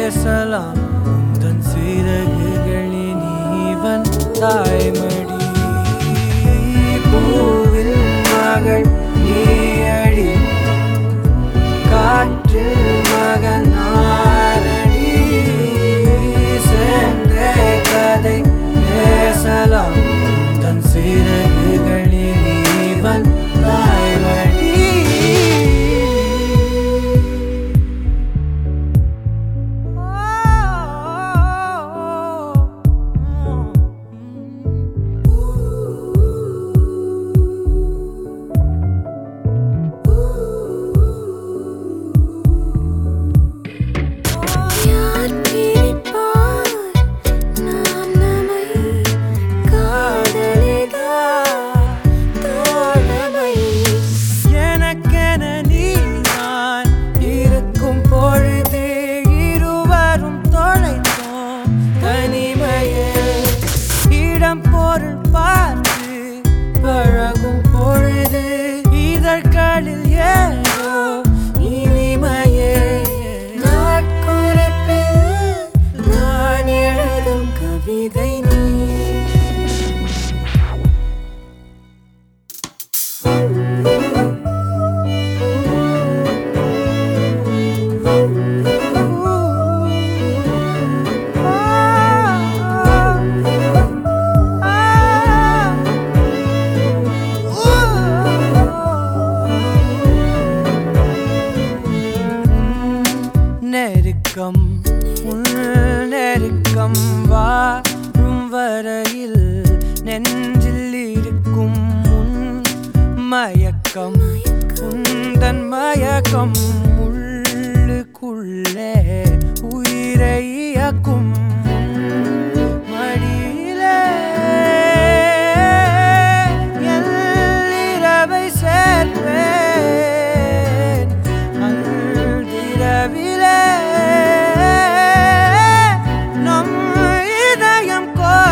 பேசலாம் உந்தன் சிறகுகளின் இவன் தாய்மடி பூவின் மகள் நீயடி காற்றில் மகன் நானடி சேர்ந்தே கதை பேசலாம் தன் சிறகுகளில் இவன் தாய்மடி யார் பிரிப்பார் நாம் நம்மை காதலிதா தோழமை எனக்கென நீ நான் இருக்கும் பொழுது இருவரும் தொலைத்தோம் தனிமையில் இடம் பொருள் பார்த்து பழகும் பொழுது இதழ்களில் ஏதோ இனிமையே நாட்குறிப்பில் நான் எழுதும் கவிதை நீ நெருக்கம் உன் நெருக்கம் வாழும் வரையில் நெஞ்சில் இருக்கும் உன் மயக்கம் உந்தன் மயக்கம் உள்ளுக்குள்ளே உயிரை இயக்கும் உன் மடியிலே என் இரவை சேர்ப்பேன் அன்றிரவிலே நம் இதயம்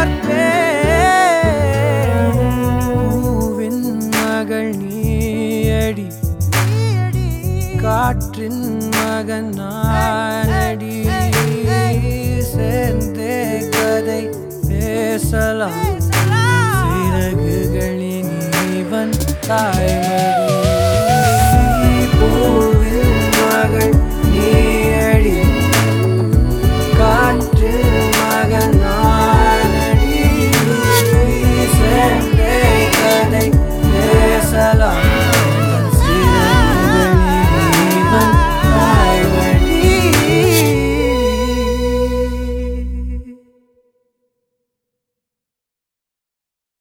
கோர்ப்பேன் பூவின் மகள் நீயடி காற்றின் மகன் நானடி சேர்ந்தே கதை பேசலாம் சிறகுகளின் இவன் தாய்மடி பூவின் மகள் நீ